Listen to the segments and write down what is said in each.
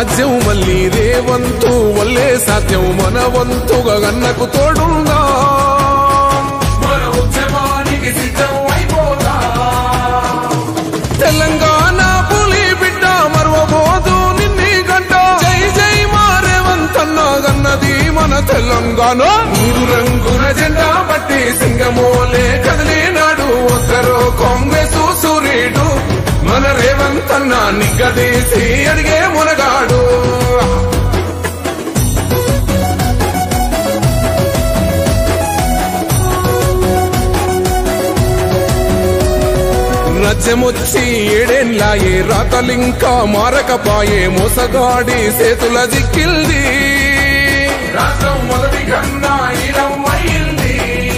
రాజ్యం మళ్ళీ రేవంతు వల్లే సాధ్యం మన వంతుగా గన్నకు తోడుందా మన ఉద్యమానికి సిద్ధం అయిపోతా తెలంగాణ పులి బిడ్డ మరవబోదు నిన్ని గంట జై జై మా రేవంతన్న గన్నది మన తెలంగాణ మూడు రంగుల జెండా బట్టి సింగమోలే కదిలినాడు ఒక్కరో కాంగ్రెస్ సూర్యుడు మన రేవంతన్న నిగ్గదీసి అడిగే మునగాడు రాజ్యమొచ్చి ఏడేన్లాయే రాతలింకా మారకపాయే మోసగాడి సేతుల జిక్కిల్ది రాష్ట్రం మొదటి కన్నా ఇలం అయింది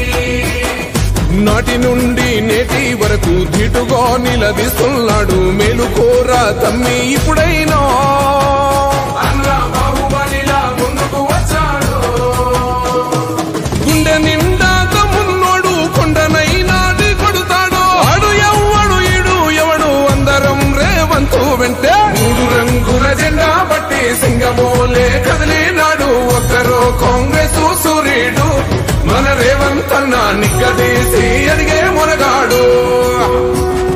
నాటి నుండి నేటి వరకు ధీటుగా నిలదీస్తున్నాడు మేలుకోరా తమ్మి ఇప్పుడైనా అన్న బాహుబలిలా ముందుకు వచ్చాడు గుండె నిండా మున్నోడు కొండనైనాది కొడుతాడు ఆడు ఎవ్వడు ఈడు ఎవడు అందరం రేవంతు వెంటే మూడు రంగుల జెండా బట్టి సింగమోలే కదిలినాడు ఒక్కరో కాంగ్రెస్